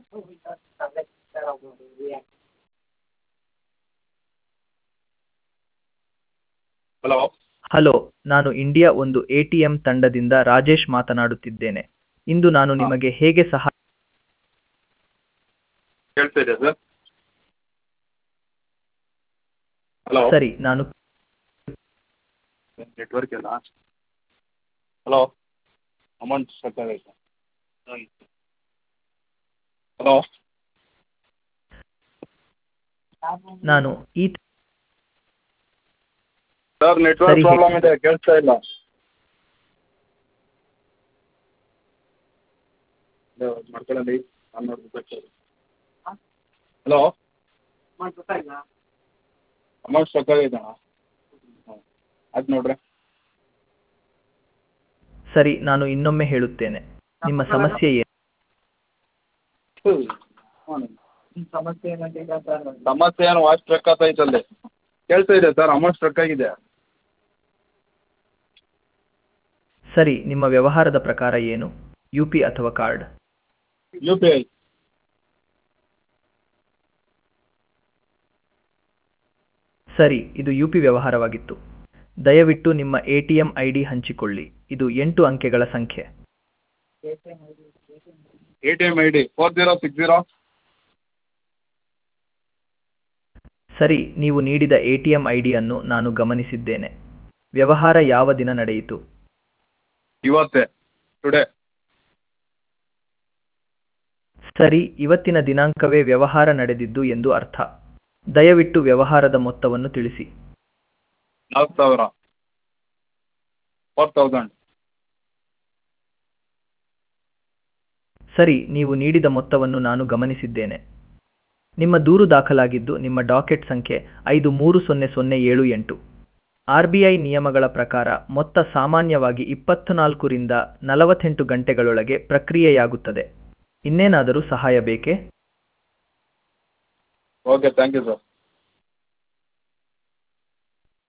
Hello hello ನಾನು India ಒಂದು A T M ತಂಡದಿಂದ ರಾಜೇಶ್ ಮಾತನಾಡುತ್ತಿದ್ದೇನೆ ಇಂದು ನಾನು ನಿಮಗೆ ಹೇಗೆ ಸಹಾಯ ಕೇಳ್ತಾ ಇದೆಯಾ ಸರ್ ಹಲೋ ಸರಿ ನಾನು ನೆಟ್ವರ್ಕ್ ಇಲ್ಲ ಹಲೋ ಅಮೌಂಟ್ ಸ್ಟಕ್ ಆಗೈತೆ ಹಲೋ ನಾನು ಈ ಸರ್ ನೆಟ್ವರ್ಕ್ ಸರಿ. ಪ್ರಾಬ್ಲಮ್ ಇದೆ ಕೇಳಿಸ್ತಾ ಇಲ್ಲ ಮಾಡ್ಕೊಳ್ಳಿ ನಾನು ನೋಡ್ಬೇಕು ಹಲೋ ಅಮೌಂಟ್ ಸ್ಟಕ್ ಆಗೈತೆ ಅಣ್ಣ ಹ್ಞೂ ಆಯ್ತು ನೋಡ್ರಿ ಸರಿ ನಾನು ಇನ್ನೊಮ್ಮೆ ಹೇಳುತ್ತೇನೆ ನಿಮ್ಮ ಸಮಸ್ಯೆ ಏನು ಸಮಸ್ಯೆ ಏನು ವಾಯ್ಸ್ ಸ್ಟ್ರಕ್ ಆಗ್ತೈತೆ ಅಲ್ಲಿ ಕೇಳ್ತಾ ಇದೆ ಸರ್ ಅಮೌಂಟ್ ಸ್ಟ್ರಕ್ ಆಗಿದೆ ಸರಿ ನಿಮ್ಮ ವ್ಯವಹಾರದ ಪ್ರಕಾರ ಏನು ಯು ಪಿ ಅಥವಾ ಕಾರ್ಡ್ ಯು ಪಿ ಐ ಸರಿ ಇದು ಯು ಪಿ ವ್ಯವಹಾರವಾಗಿತ್ತು ದಯವಿಟ್ಟು ನಿಮ್ಮ A T M I D ಹಂಚಿಕೊಳ್ಳಿ ಇದು ಎಂಟು ಅಂಕೆಗಳ ಸಂಖ್ಯೆ A T M I D four zero six zero ಸರಿ ನೀವು ನೀಡಿದ ಎ ಟಿ ಎಂ ಐ ಡಿಯನ್ನು ನಾನು ಗಮನಿಸಿದ್ದೇನೆ ವ್ಯವಹಾರ ಯಾವ ದಿನ ನಡೆಯಿತು ಇವತ್ತೇ ಟುಡೇ ಸರಿ ಇವತ್ತಿನ ದಿನಾಂಕವೇ ವ್ಯವಹಾರ ನಡೆದಿದ್ದು ಎಂದು ಅರ್ಥ ದಯವಿಟ್ಟು ವ್ಯವಹಾರದ ಮೊತ್ತವನ್ನು ತಿಳಿಸಿ ನಾಲ್ಕು ಸಾವಿರ ಫೋರ್ ತೌಸಂಡ್ ಸರಿ ನೀವು ನೀಡಿದ ಮೊತ್ತವನ್ನು ನಾನು ಗಮನಿಸಿದ್ದೇನೆ ನಿಮ್ಮ ದೂರು ದಾಖಲಾಗಿದ್ದು ನಿಮ್ಮ ಡಾಕೆಟ್ ಸಂಖ್ಯೆ ಐದು ಮೂರು ಸೊನ್ನೆ ಸೊನ್ನೆ ಏಳು ಎಂಟು ಆರ್ ಬಿ ಐ ನಿಯಮಗಳ ಪ್ರಕಾರ ಮೊತ್ತ ಸಾಮಾನ್ಯವಾಗಿ ಇಪ್ಪತ್ನಾಲ್ಕರಿಂದ ನಲವತ್ತೆಂಟು ಗಂಟೆಗಳೊಳಗೆ ಪ್ರಕ್ರಿಯೆಯಾಗುತ್ತದೆ ಇನ್ನೇನಾದರೂ ಸಹಾಯ ಬೇಕೇ ಓಕೆ ಥ್ಯಾಂಕ್ ಯು ಸರ್